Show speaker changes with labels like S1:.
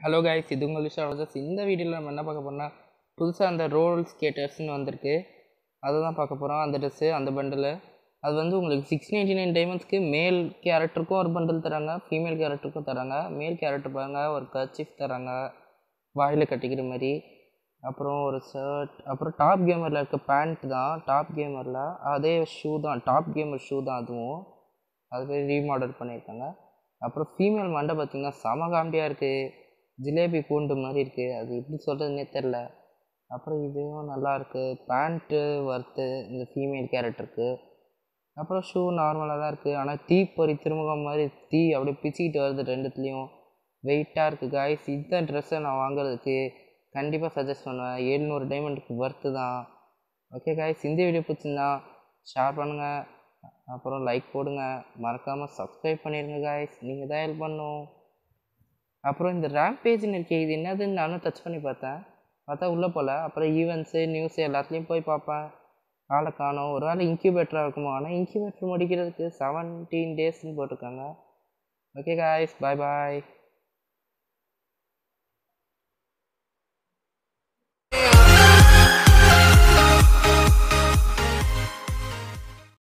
S1: hello guys இது உங்கள் விஷயம் இந்த வீடியோவில் நம்ம என்ன பார்க்க போறோம்னா புதுசாக அந்த ரோல் ஸ்கேட்டர்ஸ்னு வந்திருக்கு அதை தான் பார்க்க போகிறோம் அந்த ட்ரெஸ்ஸு அந்த பண்டில் அது வந்து உங்களுக்கு சிக்ஸ் நைன்டி நைன் டைமண்ட்ஸ்க்கு மேல் கேரக்டருக்கும் ஒரு பண்டில் தராங்க ஃபீமேல் கேரக்டருக்கும் தராங்க மேல் கேரக்டர் பாருங்க ஒரு கர்ச்சிஃப் தராங்க வாயில் கட்டிக்கிற மாதிரி அப்புறம் ஒரு ஷர்ட் அப்புறம் டாப் கேமரில் இருக்க பேண்ட் தான் டாப் கேமரில் அதே ஷூ தான் டாப் கேமர் ஷூ தான் அதுவும் அது போய் ரீமாடல் பண்ணியிருக்காங்க அப்புறம் ஃபீமேல் மண்டை பார்த்திங்கன்னா செம காமெடியாக இருக்குது ஜிலேபி கூண்டு மாதிரி இருக்குது அது எப்படி சொல்கிறதுனே தெரில அப்புறம் இதுவும் நல்லா இருக்குது பேண்ட்டு ஒர்த்து இந்த ஃபீமேல் கேரக்டருக்கு அப்புறம் ஷூ நார்மலாக தான் இருக்குது ஆனால் தீப்பொறி திருமுகம் மாதிரி தீ அப்படியே பிச்சுக்கிட்டு வருது ரெண்டுத்துலேயும் வெயிட்டாக இருக்குது காய்ஸ் இந்த ட்ரெஸ்ஸை நான் வாங்குறதுக்கு கண்டிப்பாக சஜஸ்ட் பண்ணுவேன் எழுநூறு டைமண்டுக்கு ஒர்த்து தான் ஓகே காய்ஸ் இந்த வீடியோ பிடிச்சிருந்தா ஷேர் பண்ணுங்கள் அப்புறம் லைக் போடுங்க மறக்காமல் சப்ஸ்கிரைப் பண்ணிடுங்க காய்ஸ் நீங்கள் தான் ஹெல்ப் பண்ணும் அப்புறம் இந்த ரேங்க் பேஜ்னு இருக்கே இது என்னதுன்னு நானும் டச் பண்ணி பார்த்தேன் பார்த்தா உள்ளே போகல அப்புறம் ஈவெண்ட்ஸு நியூஸு எல்லாத்துலேயும் போய் பார்ப்பேன் ஆளை காணோம் ஒரு வேளை இன்க்யூபேட்டராக இருக்குமோ ஆனால் இன்க்யூபேட்டர் முடிக்கிறதுக்கு செவன்டீன் டேஸ்ன்னு போட்டிருக்காங்க ஓகே காய்ஸ் பாய் பாய்